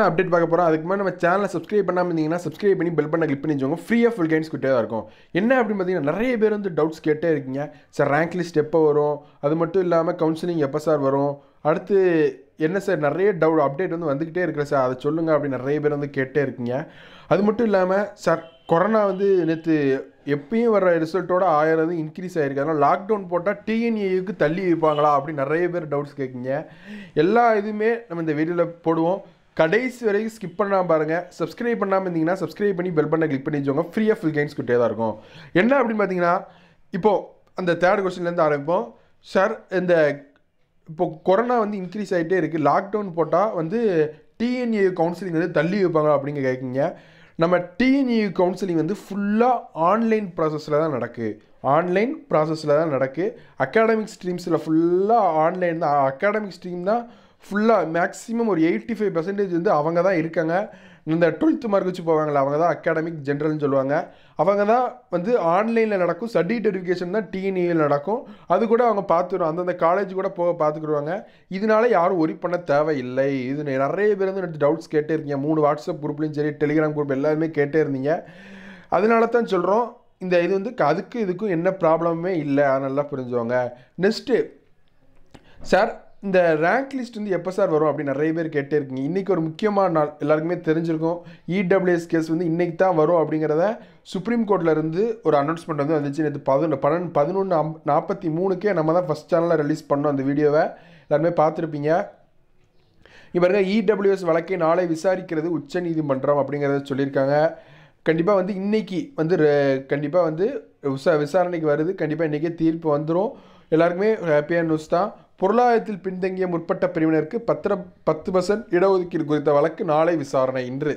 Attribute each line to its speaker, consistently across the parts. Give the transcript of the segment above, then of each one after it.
Speaker 1: update பார்க்க போகிறோம் அதுக்கு முன்னாடி நம்ம சேனலை சப்ஸ்கிரைப் பண்ணாமல் இருந்தீங்கன்னா சப்ஸ்கிரைப் பண்ணி பெல் பண்ண கிளிக் பண்ணி வச்சுக்கோங்க ஃப்ரீயாக ஃபுல் கைன்ஸ் கிட்டே தான் இருக்கும் என்ன அப்படின்னு பார்த்தீங்கன்னா நிறைய பேர் வந்து டவுட்ஸ் கேட்டே இருக்கீங்க சார் ரேங்க் லிஸ்ட் எப்போ வரும் அது மட்டும் இல்லாமல் கவுன்சிலிங் எப்போ சார் வரும் அடுத்து என்ன சார் நிறைய டவுட் அப்டேட் வந்து வந்துக்கிட்டே இருக்கிற சார் அதை சொல்லுங்கள் அப்படின்னு நிறைய பேர் வந்து கேட்டே இருக்கீங்க அது மட்டும் இல்லாமல் சார் கொரோனா வந்து நேற்று எப்பயும் வர ரிசல்ட்டோட ஆயிரம் வந்து இன்க்ரீஸ் ஆகிருக்கு அதனால் லாக்டவுன் போட்டால் டிஎன்ஏக்கு தள்ளி வைப்பாங்களா அப்படின்னு நிறைய பேர் டவுட்ஸ் கேட்குங்க எல்லா இதுவுமே நம்ம இந்த வீடியோவில் போடுவோம் கடைசி வரைக்கும் ஸ்கிப் பண்ணாமல் பாருங்கள் சப்ஸ்கிரைப் பண்ணாமல் இருந்தீங்கன்னா சப்ஸ்கிரைப் பண்ணி பெல் பண்ண கிளிக் பண்ணி வச்சுக்கோங்க ஃப்ரீயாக ஃபுல் கைன்ஸ் கிட்டே தான் இருக்கும் என்ன அப்படின்னு பார்த்தீங்கன்னா இப்போது அந்த தேர்ட் கொஸ்டின்லேருந்து ஆரம்பிப்போம் சார் இந்த இப்போ கொரோனா வந்து இன்க்ரீஸ் ஆகிட்டே இருக்குது லாக்டவுன் போட்டால் வந்து டிஎன்ஏ கவுன்சிலிங் வந்து தள்ளி வைப்பாங்க அப்படிங்க கேட்குங்க நம்ம டிஎன்ஏ கவுன்சிலிங் வந்து ஃபுல்லாக ஆன்லைன் ப்ராசஸில் தான் நடக்கு ஆன்லைன் ப்ராசஸில் தான் நடக்கு அகாடமிக் ஸ்ட்ரீம்ஸில் ஃபுல்லாக ஆன்லைன் தான் அகாடமிக் ஸ்ட்ரீம் தான் ஃபுல்லாக மேக்ஸிமம் ஒரு எயிட்டி ஃபைவ் பர்சன்டேஜ் வந்து அவங்க தான் இருக்காங்க இந்த டுவெல்த்து மார்க் வச்சு போவாங்களே அவங்க தான் அகாடமிக் ஜென்ரல்னு சொல்லுவாங்க அவங்க தான் வந்து ஆன்லைனில் நடக்கும் சர்டிஃபிகேட் வெரிஃபிகேஷன் தான் டிஎன்ஏயில் நடக்கும் அது கூட அவங்க பார்த்துரும் அந்தந்த காலேஜ் கூட போக பார்த்துக்கிடுவாங்க இதனால யாரும் ஒரி பண்ண தேவையில்லை இது நிறைய பேர் வந்து எனக்கு டவுட்ஸ் கேட்டே இருக்கீங்க மூணு வாட்ஸ்அப் குரூப்லேயும் சரி டெலிகிராம் குரூப் எல்லாருமே கேட்டே இருந்தீங்க அதனால தான் சொல்கிறோம் இந்த இது வந்து அதுக்கு இதுக்கும் என்ன ப்ராப்ளமே இல்லை அதை நல்லா புரிஞ்சுவாங்க நெக்ஸ்ட்டு சார் இந்த ரேங்க் லிஸ்ட் வந்து எப்போ சார் வரும் அப்படின்னு நிறைய பேர் கேட்டே இருக்கீங்க இன்றைக்கி ஒரு முக்கியமான நாள் எல்லாருக்குமே தெரிஞ்சிருக்கும் இடபிள்யூஎஸ் கேஸ் வந்து இன்றைக்கி தான் வரும் அப்படிங்கிறத சுப்ரீம் கோர்ட்டில் இருந்து ஒரு அனௌன்ஸ்மெண்ட் வந்து வந்துச்சு நேற்று பதினொன்று பன்னெண்டு பதினொன்று அம் நாற்பத்தி மூணுக்கே நம்ம தான் ஃபஸ்ட் சேனலில் ரிலீஸ் பண்ணோம் அந்த வீடியோவை எல்லாருமே பார்த்துருப்பீங்க இவருங்க இடபிள்யூஎஸ் வழக்கை நாளை விசாரிக்கிறது உச்சநீதிமன்றம் அப்படிங்கிறத சொல்லியிருக்காங்க கண்டிப்பாக வந்து இன்றைக்கி வந்து கண்டிப்பாக வந்து விசா விசாரணைக்கு வருது கண்டிப்பாக இன்றைக்கே தீர்ப்பு வந்துடும் எல்லாருக்குமே ஹாப்பியான நியூஸ் தான் பொருளாதாரத்தில் பின்தங்கிய முற்பட்ட பிரிவினருக்கு பத்திர பத்து பர்சன்ட் இடஒதுக்கீடு குறித்த வழக்கு நாளை விசாரணை இன்று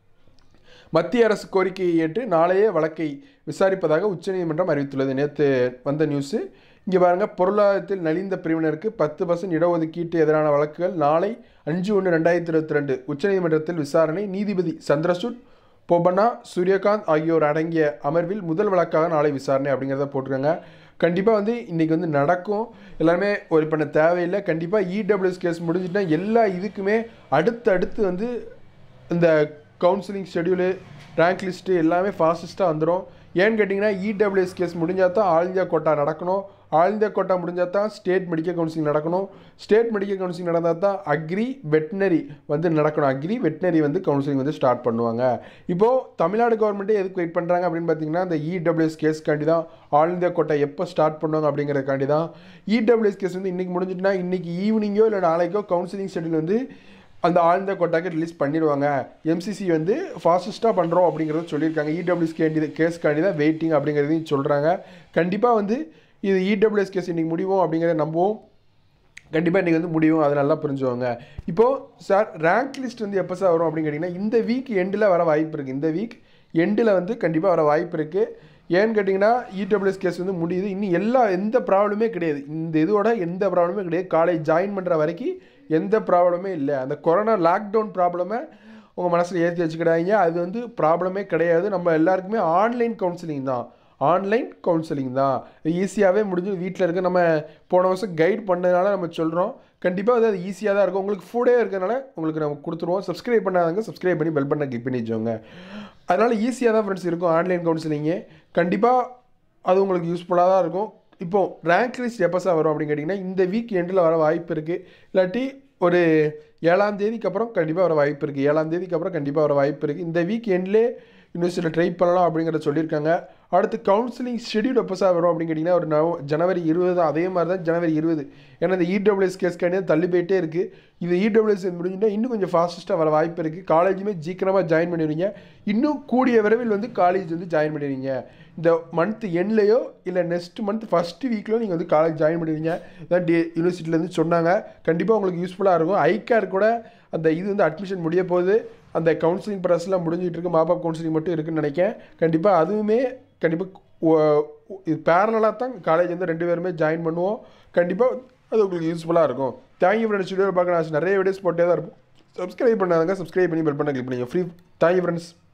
Speaker 1: மத்திய அரசு கோரிக்கையை ஏற்று நாளையே வழக்கை விசாரிப்பதாக உச்சநீதிமன்றம் அறிவித்துள்ளது நேற்று வந்த நியூஸு இங்கே பாருங்கள் பொருளாதாரத்தில் நலிந்த பிரிவினருக்கு பத்து பர்சன்ட் இடஒதுக்கீட்டு எதிரான வழக்குகள் நாளை அஞ்சு ஒன்று ரெண்டாயிரத்தி இருபத்தி ரெண்டு உச்சநீதிமன்றத்தில் விசாரணை நீதிபதி சந்திரசூட் பொபனா சூரியகாந்த் ஆகியோர் அடங்கிய அமர்வில் முதல் வழக்காக நாளை விசாரணை அப்படிங்கிறத போட்டிருக்காங்க கண்டிப்பாக வந்து இன்றைக்கி வந்து நடக்கும் எல்லாருமே ஒரு பண்ண தேவையில்லை கண்டிப்பாக இடபிள்யூஎஸ் கேஸ் முடிஞ்சுட்டா எல்லா இதுக்குமே அடுத்து அடுத்து வந்து இந்த கவுன்சிலிங் ஷெடியூலு ரேங்க் லிஸ்ட்டு எல்லாமே ஃபாஸ்டஸ்ட்டாக வந்துடும் ஏன்னு கேட்டிங்கன்னா இடபிள்யூஎஸ் கேஸ் முடிஞ்சால் தான் ஆல் இந்தியா கோட்டா நடக்கணும் ஆல் இந்தியா கோட்டா முடிஞ்சால் தான் ஸ்டேட் மெடிக்கல் கவுன்சிலிங் நடக்கணும் ஸ்டேட் மெடிக்கல் கவுன்சிலிங் நடந்தால் தான் அக்ரி வெட்டினரி வந்து நடக்கணும் அக்ரி வெட்டினரி வந்து கவுன்சிலிங் வந்து ஸ்டார்ட் பண்ணுவாங்க இப்போது தமிழ்நாடு கவர்மெண்ட்டே எதுக்கு வெயிட் பண்ணுறாங்க அப்படின்னு பார்த்தீங்கன்னா இந்த இடபிள்யூஎஸ் கேஸ்க்காண்டி தான் ஆல் இந்தியா கோட்டா எப்போ ஸ்டார்ட் பண்ணுவாங்க அப்படிங்கிறதுக்காண்டி தான் இடபிள்யூஎஸ் கேஸ் வந்து இன்றைக்கி முடிஞ்சிட்டுனா இன்றைக்கி ஈவினிங்கோ இல்லை நாளைக்கோ கவுன்சிலிங் ஷெடியூல் வந்து அந்த ஆழ்ந்த கோட்டாக்கு ரிலீஸ் பண்ணிடுவாங்க எம்சிசி வந்து ஃபாஸ்டஸ்ட்டாக பண்ணுறோம் அப்படிங்கிறத சொல்லியிருக்காங்க இடபிள்யூஎஸ் கேண்டி கேஸ்க்காண்டி தான் வெயிட்டிங் அப்படிங்கிறதையும் சொல்கிறாங்க கண்டிப்பாக வந்து இது இடபிள்யூஎஸ் கேஸ் இன்றைக்கி முடிவோம் அப்படிங்கிறத நம்புவோம் கண்டிப்பாக இன்றைக்கி வந்து முடியும் அதை நல்லா புரிஞ்சுவாங்க இப்போது சார் ரேங்க் லிஸ்ட் வந்து எப்போ சார் வரும் அப்படின்னு கேட்டிங்கன்னா இந்த வீக் எண்டில் வர வாய்ப்பு இருக்குது இந்த வீக் எண்டில் வந்து கண்டிப்பாக வர வாய்ப்பு இருக்குது ஏன்னு கேட்டிங்கன்னா இடபிள்யூஎஸ் கேஸ் வந்து முடியுது இன்னும் எல்லா எந்த ப்ராப்ளமே கிடையாது இந்த இதோட எந்த ப்ராப்ளமே கிடையாது காலேஜ் ஜாயின் பண்ணுற வரைக்கும் எந்த ப்ராப்ளமே இல்லை அந்த கொரோனா லாக்டவுன் ப்ராப்ளமை உங்கள் மனசில் ஏற்றி வச்சுக்கிடாதீங்க அது வந்து ப்ராப்ளமே கிடையாது நம்ம எல்லாருக்குமே ஆன்லைன் கவுன்சிலிங் தான் ஆன்லைன் கவுன்சிலிங் தான் ஈஸியாகவே முடிஞ்சு வீட்டில் இருக்க நம்ம போன வருஷம் கைட் பண்ணதுனால நம்ம சொல்கிறோம் கண்டிப்பாக அது அது ஈஸியாக தான் இருக்கும் உங்களுக்கு ஃபுட்டே இருக்கிறனால உங்களுக்கு நம்ம கொடுத்துருவோம் சப்ஸ்கிரைப் பண்ணாதவங்க சப்ஸ்கிரைப் பண்ணி பெல் பண்ண கிளிக் பண்ணி வச்சோங்க அதனால் ஈஸியாக தான் ஃப்ரெண்ட்ஸ் இருக்கும் ஆன்லைன் கவுன்சிலிங்கு கண்டிப்பாக அது உங்களுக்கு யூஸ்ஃபுல்லாக தான் இருக்கும் இப்போது ரேங்க் லிஸ்ட் எப்போ சார் வரும் அப்படின்னு கேட்டிங்கன்னா இந்த வீக் எண்டில் வர வாய்ப்பு இருக்குது இல்லாட்டி ஒரு ஏழாம் தேதிக்கு அப்புறம் கண்டிப்பாக வர வாய்ப்பு இருக்குது ஏழாம் தேதிக்கு அப்புறம் கண்டிப்பாக வர வாய்ப்பு இருக்குது இந்த வீக் எண்ட்லேயே யூனிவர்சிட்டியில் ட்ரை பண்ணலாம் அப்படிங்கிறத சொல்லியிருக்காங்க அடுத்து கவுன்சிலிங் ஷெடியூல் எப்போ சார் வரும் அப்படின்னு கேட்டிங்கன்னா ஒரு நவ ஜனவரி இருபது தான் அதே மாதிரி தான் ஜனவரி இருபது ஏன்னா இந்த இடபிள்யூஎஸ் கேஸ்க்காண்டி தள்ளி போயிட்டே இருக்குது இது இடபிள்யூஎஸ் முடிஞ்சுட்டா இன்னும் கொஞ்சம் ஃபாஸ்டஸ்ட்டாக வர வாய்ப்பு இருக்குது காலேஜுமே சீக்கிரமாக ஜாயின் பண்ணிடுவீங்க இன்னும் கூடிய விரைவில் வந்து காலேஜ் வந்து ஜாயின் பண்ணிடுவீங்க இந்த மந்த் எண்ட்லேயோ இல்லை நெக்ஸ்ட் மந்த் ஃபஸ்ட்டு வீக்லையோ நீங்கள் வந்து காலேஜ் ஜாயின் பண்ணிடுவீங்க இதான் டி யூனிவர்சிட்டிலேருந்து சொன்னாங்க கண்டிப்பாக உங்களுக்கு யூஸ்ஃபுல்லாக இருக்கும் ஐகேர் கூட அந்த இது வந்து அட்மிஷன் முடிய போகுது அந்த கவுன்சிலிங் ப்ராசஸ்லாம் முடிஞ்சிட்டு இருக்கு மாப்பப் கவுன்சிலிங் மட்டும் இருக்குன்னு நினைக்கிறேன் கண்டிப்பாக அதுவுமே கண்டிப்பாக இது பேரலாக தான் காலேஜ் வந்து ரெண்டு பேருமே ஜாயின் பண்ணுவோம் கண்டிப்பாக அது உங்களுக்கு யூஸ்ஃபுல்லாக இருக்கும் தேங்க்யூ ஃப்ரெண்ட்ஸ் வீடியோ பார்க்க நான் நிறைய வீடியோஸ் போட்டே தான் இருப்போம் சப்ஸ்கிரைப் பண்ணாதங்க சப்ஸ்கிரைப் பண்ணி பெல் பண்ண கிளிக் பண்ணிங்க ஃப்ரீ தேங்க்யூ ஃப்ரெண்ட்ஸ்